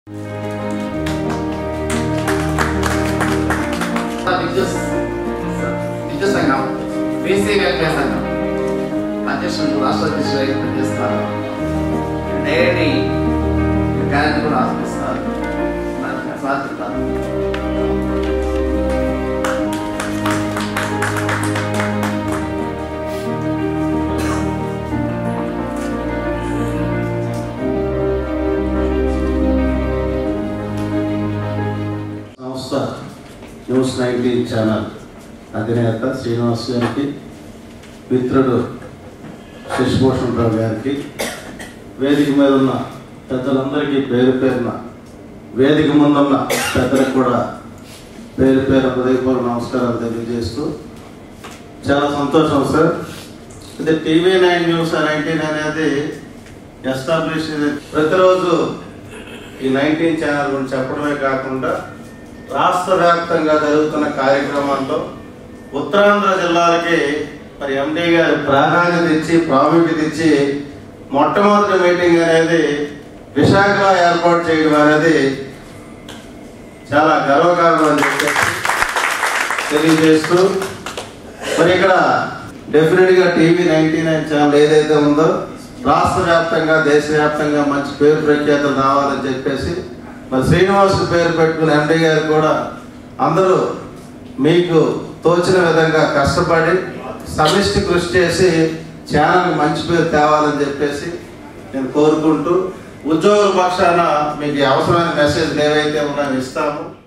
విద్యుత్ విద్యుత్ సంఘం బీసీ వెల్ఫేర్ సంఘం అధ్యక్షుడు రాష్ట్ర అధ్యక్షుడు పనిచేస్తారు డైరీ క్యాలెండర్ కూడా ఆస్పిస్తారు సాధిస్తారు సంస్థ న్యూస్ నైన్టీన్ ఛానల్ అధినేత శ్రీనివాస్ గారికి మిత్రుడు శశిభూషణ్ రావు గారికి వేదిక మీద ఉన్న పెద్దలందరికీ పేరు పేరున వేదిక ముందున్న పెద్దలకు కూడా పేరు పేరు హృదయపూర్వక నమస్కారాలు తెలియజేస్తూ చాలా సంతోషం సార్ ఇది టీవీ నైన్ న్యూస్ నైన్టీన్ అనేది ఎస్టాబ్లిష్ ప్రతిరోజు ఈ నైన్టీన్ ఛానల్ గురించి చెప్పడమే కాకుండా రాష్ట్ర వ్యాప్తంగా జరుగుతున్న కార్యక్రమాల్లో ఉత్తరాంధ్ర జిల్లాలకి మరి ఎండి గారు ప్రాధాన్యత ఇచ్చి ప్రాముఖ్యత ఇచ్చి మొట్టమొదటి మీటింగ్ అనేది విశాఖలో ఏర్పాటు చేయడం అనేది చాలా గర్వకారణం అని చెప్పేసి తెలియజేస్తూ మరి ఇక్కడ డెఫినెట్ గా టీవీ నైన్టీ నైన్ ఛానల్ ఏదైతే ఉందో రాష్ట్ర వ్యాప్తంగా దేశవ్యాప్తంగా మంచి పేరు ప్రఖ్యాతలు రావాలని చెప్పేసి మరి శ్రీనివాస్ పేరు పెట్టుకున్న ఎండి గారు కూడా అందరూ మీకు తోచిన విధంగా కష్టపడి సమిష్టి కృషి చేసి ఛానల్ మంచి పేరు తేవాలని చెప్పేసి నేను కోరుకుంటూ ఉద్యోగుల పక్షాన మీకు అవసరమైన మెసేజ్ ఏవైతే ఉన్నాయో ఇస్తాము